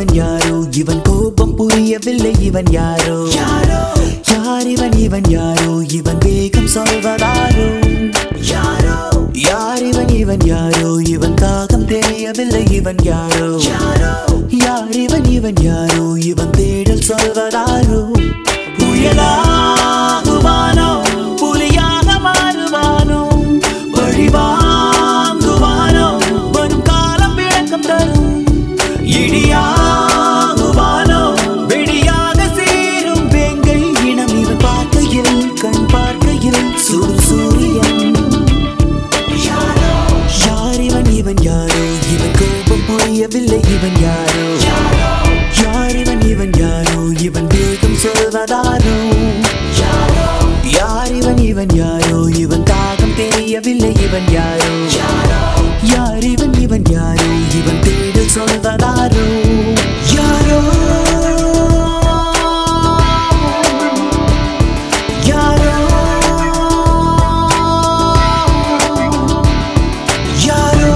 இவன் யாரோ இவன் கோபம் புரியவில்லை இவன் யாரோ யாரோ யார் இவன் இவன் யாரோ இவன் வேகம் சொல்வதாரோ யாரோ யார் இவன் இவன் யாரோ இவன் தாகம் தெரியவில்லை இவன் யாரோ யாரோ யார் இவன் இவன் யாரோ இவன் தேடல் சொல்வதாரோ புயலாகுவானோ புலியாக மாறுவானோ வழிவாங்குவானோ வரும் காலம் விளக்கம் தரும் இடியாகுவானோ வெடியாக சேரும் வேங்கை இனம் இவன் பார்க்கையில் கண் பார்க்கையில் சுடும் சூரியன் யார் இவன் இவன் யாரோ இவன் கோபம் புரியவில்லை இவன் யாரோ யார் இவன் இவன் யாரோ இவன் வேகம் சொல்வதாரோ யார் இவன் இவன் யாரோ இவன் தாகம் தெரியவில்லை இவன் யாரோ யார் இவன் இவன் யாரோ இவன் தேடல் சொல்வதாரோ யாரோ யாரோ யாரோ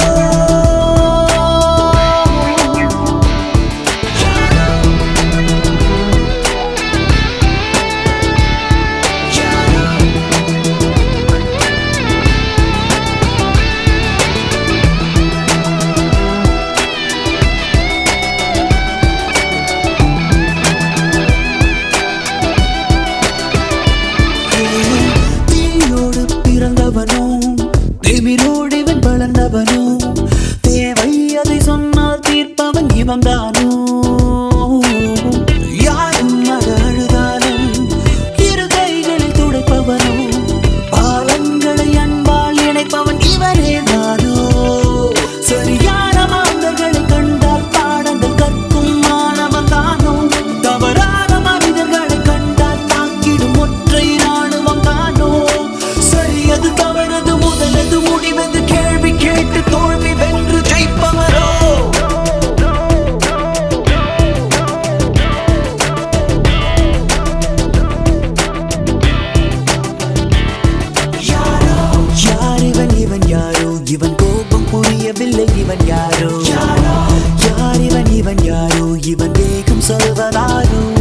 தீயோடு பிறந்தவனோ திமிரோடு இவன் வளர்ந்தவனோ தேவை அதை சொன்னால் தீர்ப்பவன் இவன் தானோ யாரும் அது அழுதாலும் இரு கைகளில் துடைப்பவனோ பாலங்களை அன்பால் இணைப்பவன் இவனே தானோ சரியான மாந்தர்களை கண்டால் பாடங்கள் கற்கும் மாணவன் தானோ தவறான மனிதர்களை கண்டால் தாக்கிடும் ஒற்றை ராணுவம் தானோ சரியது தவறது முதலது முடிவது கேள்வி கேட்டு தோல்வி வென்று ஜெயிப்பவரோ யார் இவன் இவன் யாரோ இவன் கோபம் புரியவில்லை இவன் யாரோ யார் இவன் இவன் யாரோ இவன் வேகம் சொல்வதாரோ